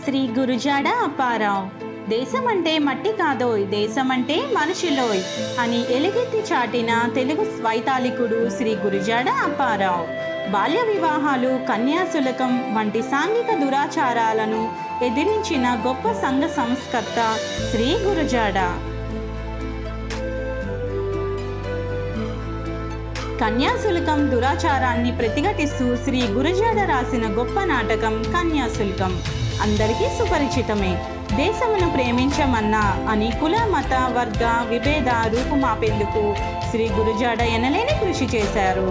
శ్రీ గురుజాడ అప్పారావు దేశం అంటే మట్టి కాదోయ్ దేశం అంటే మనుషులోయ్ అని ఎలుగెత్తి చాటిన తెలుగు వైతాళికుడు శ్రీ గురుజాడ అప్పారావు బాల్య వివాహాలు కన్యాశులకం వంటి సాంఘిక దురాచారాలను ఎదిరించిన గొప్ప సంఘ సంస్కర్త శ్రీ గురుజాడ కన్యాశుల్కం దురాచారాన్ని ప్రతిఘటిస్తూ శ్రీ గురుజాడ రాసిన గొప్ప నాటకం కన్యాశుల్కం అందరికీ సుపరిచితమే దేశమును ప్రేమించమన్నా అని కుల మత వర్గ విభేద రూపుమాపేందుకు శ్రీ గురుజాడ ఎనలేని కృషి చేశారు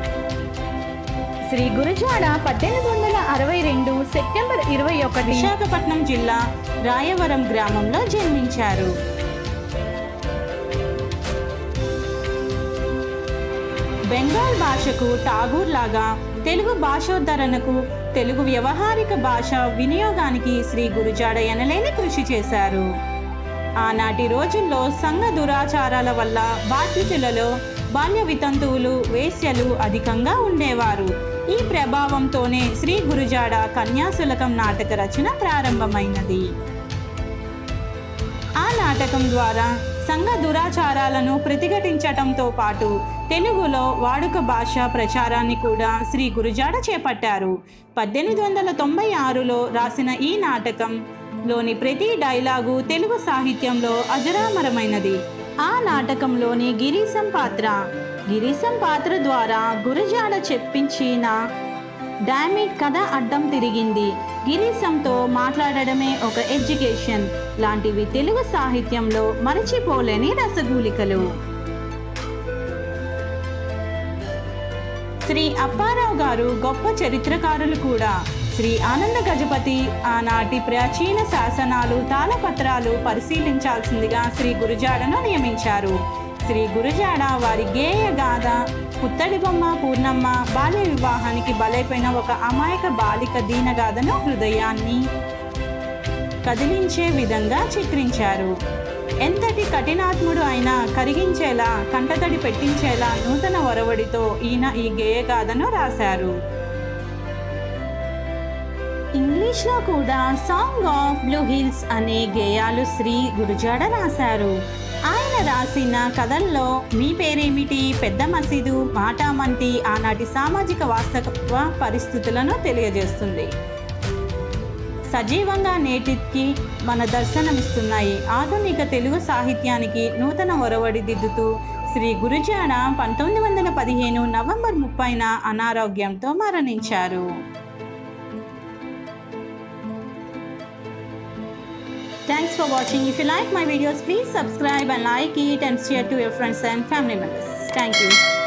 శ్రీ గురుజాడ పద్దెనిమిది వందల అరవై రెండు సెప్టెంబర్ ఇరవై ఒకటి విశాఖపట్నం జిల్లా రాయవరం గ్రామంలో జన్మించారు బెంగాల్ భాషకు ఠాగూర్ లాగా తెలుగు భాషోద్ధరణకు తెలుగు వ్యవహారిక భాష వినియోగానికి శ్రీ గురుజాడ ఎనలేని కృషి చేశారు ఆనాటి రోజుల్లో సంఘ దురాచారాల వల్ల బాధితులలో బాల్య వితంతువులు వేశ్యలు అధికంగా ఉండేవారు ఈ ప్రభావంతోనే శ్రీ గురుజాడ కన్యాశులకం నాటక రచన ప్రారంభమైనది ఆ నాటకం ద్వారా సంఘ దురాచారాలను ప్రతిఘటించటంతో పాటు తెలుగులో వాడుక భాష ప్రచారాన్ని కూడా శ్రీ గురుజాడ చేపట్టారు పద్దెనిమిది వందల తొంభై ఆరులో రాసిన ఈ నాటకంలోని ప్రతి డైలాగు తెలుగు సాహిత్యంలో అజరామరమైనది ఆ నాటకంలోని గిరీశం పాత్ర గిరీశం పాత్ర ద్వారా గురుజాడ చెప్పించిన డామిట్ కథ అడ్డం తిరిగింది గిరీశంతో మాట్లాడడమే ఒక ఎడ్యుకేషన్ లాంటివి తెలుగు సాహిత్యంలో మరచిపోలేని రసగూలికలు శ్రీ అప్పారావు గారు గొప్ప చరిత్రకారులు కూడా శ్రీ ఆనంద గజపతి ఆనాటి ప్రాచీన శాసనాలు తాళపత్రాలు పరిశీలించాల్సిందిగా శ్రీ గురుజాడను నియమించారు శ్రీ గురుజాడ వారి గేయ గాథ పుత్తడి బొమ్మ పూర్ణమ్మ బాల్య వివాహానికి బలైపోయిన ఒక అమాయక బాలిక దీనగాథను హృదయాన్ని కదిలించే విధంగా చిత్రించారు ఎంతటి కఠినాత్ముడు అయినా కరిగించేలా కంటతడి పెట్టించేలా నూతన ఒరవడితో ఈయన ఈ గేయగాథను రాశారు ఇంగ్లీష్లో కూడా సాంగ్ ఆఫ్ బ్లూ హిల్స్ అనే గేయాలు శ్రీ గురుజాడ రాశారు ఆయన రాసిన కథల్లో మీ పేరేమిటి పెద్ద మసీదు మాటామంతి ఆనాటి సామాజిక వాస్తవ పరిస్థితులను తెలియజేస్తుంది సజీవంగా నేటికి మన దర్శనమిస్తున్నాయి ఆధునిక తెలుగు సాహిత్యానికి నూతన ఒరవడి దిద్దుతూ శ్రీ గురుజాడ పంతొమ్మిది వందల పదిహేను నవంబర్ ముప్పైన అనారోగ్యంతో మరణించారు Thanks for watching. If you like my videos, please subscribe and like it and share to your friends and family members. Thank you.